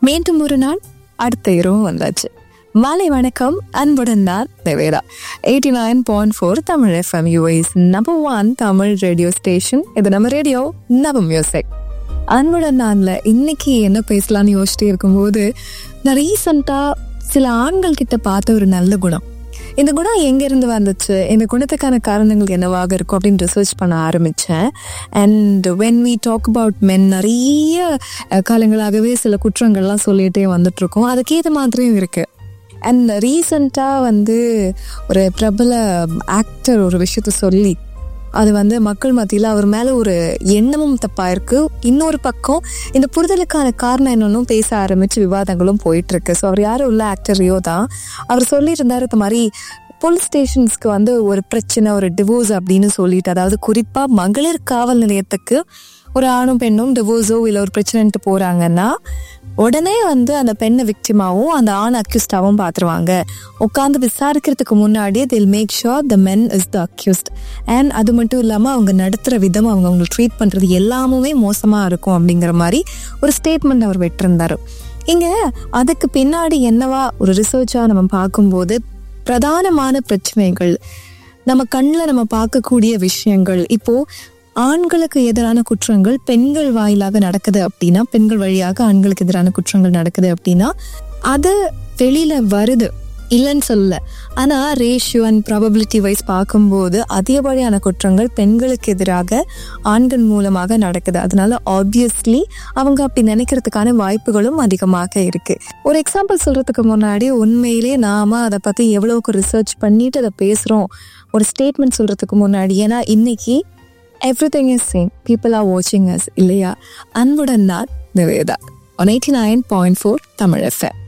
மீண்டும் ஒரு நாள் அடுத்த இரவும் வந்தாச்சு மாலை வணக்கம் அன்புடன் நான் Deveda eighty nine point four Tamil FM US number one Tamil radio station இது நம்ம ரேடியோ நவ மியூசிக் அன்புடன் நான்ல இன்னைக்கு என்ன பேசலாம்னு யோசிச்சுட்டே இருக்கும்போது நான் ரீசெண்டாக சில ஆண்கள் கிட்ட பார்த்த ஒரு நல்ல குணம் இந்த குணம் எங்கேருந்து வந்துச்சு இந்த குணத்துக்கான காரணங்கள் என்னவாக இருக்கும் அப்படின்னு ரிசர்ச் பண்ண ஆரம்பித்தேன் and when we talk about men நிறைய அஹ், காலங்களாகவே சில குற்றங்கள்லாம் சொல்லிகிட்டே வந்துட்டுருக்கோம் அதுக்கேற்ற மாதிரியும் இருக்குது அண்ட் ரீசண்டாக வந்து ஒரு பிரபல ஆக்டர் ஒரு விஷயத்த சொல்லி அது வந்து மக்கள் மத்தியில் அவர் மேலே ஒரு எண்ணமும் தப்பாக இருக்கு இன்னொரு பக்கம் இந்த புரிதலுக்கான காரணம் என்னன்னு பேச ஆரம்பிச்சு விவாதங்களும் போயிட்டு இருக்கு ஸோ அவர் யாரும் உள்ள ஆக்டர் ரியோ தான் அவர் சொல்லியிருந்தாரு இந்த மாதிரி போலீஸ் ஸ்டேஷன்ஸ்க்கு வந்து ஒரு பிரச்சனை ஒரு டிவோர்ஸ் அப்படின்னு சொல்லிட்டு அதாவது குறிப்பாக மகளிர் காவல் நிலையத்துக்கு ஒரு ஆணும் பெண்ணும் டிவோர்ஸோ இல்லை ஒரு பிரச்சனைன்ட்டு போகிறாங்கன்னா உடனே வந்து அந்த பெண்ணை விக்டிமாவும் அந்த ஆண் அக்யூஸ்டாவும் பார்த்துருவாங்க உட்காந்து விசாரிக்கிறதுக்கு முன்னாடியே till make sure the men is the accused and அது மட்டும் இல்லாமல் அவங்க நடத்துகிற விதம் அவங்க அவங்களை ட்ரீட் பண்ணுறது எல்லாமுமே மோசமாக இருக்கும் அப்படிங்கிற மாதிரி ஒரு ஸ்டேட்மெண்ட் அவர் விட்டிருந்தாரு இங்கே அதுக்கு பின்னாடி என்னவா ஒரு ரிசர்ச்சாக நம்ம பார்க்கும்போது பிரதானமான பிரச்சனைகள் நம்ம கண்ணில் நம்ம பார்க்கக்கூடிய விஷயங்கள் இப்போ ஆண்களுக்கு எதிரான குற்றங்கள் பெண்கள் வாயிலாக நடக்குது அப்படின்னா பெண்கள் வழியாக ஆண்களுக்கு எதிரான குற்றங்கள் நடக்குது அப்படின்னா அது வெளியில வருது இல்லைன்னு சொல்லல ஆனா ரேஷியோ அண்ட் ப்ராபபிலிட்டி வைஸ் பார்க்கும்போது அதிகப்படியான குற்றங்கள் பெண்களுக்கு எதிராக ஆண்கள் மூலமாக நடக்குது அதனால ஆப்வியஸ்லி அவங்க அப்படி நினைக்கிறதுக்கான வாய்ப்புகளும் அதிகமாக இருக்கு ஒரு எக்ஸாம்பிள் சொல்றதுக்கு முன்னாடி உண்மையிலே நாம அதை பத்தி எவ்வளவுக்கு ரிசர்ச் பண்ணிட்டு அதை பேசுறோம் ஒரு ஸ்டேட்மெண்ட் சொல்றதுக்கு முன்னாடி ஏன்னா இன்னைக்கு everything is same people are வாட்சிங் அஸ் இல்லையா அன்புடன் நான் Niveda one eighty nine point four Tamil FM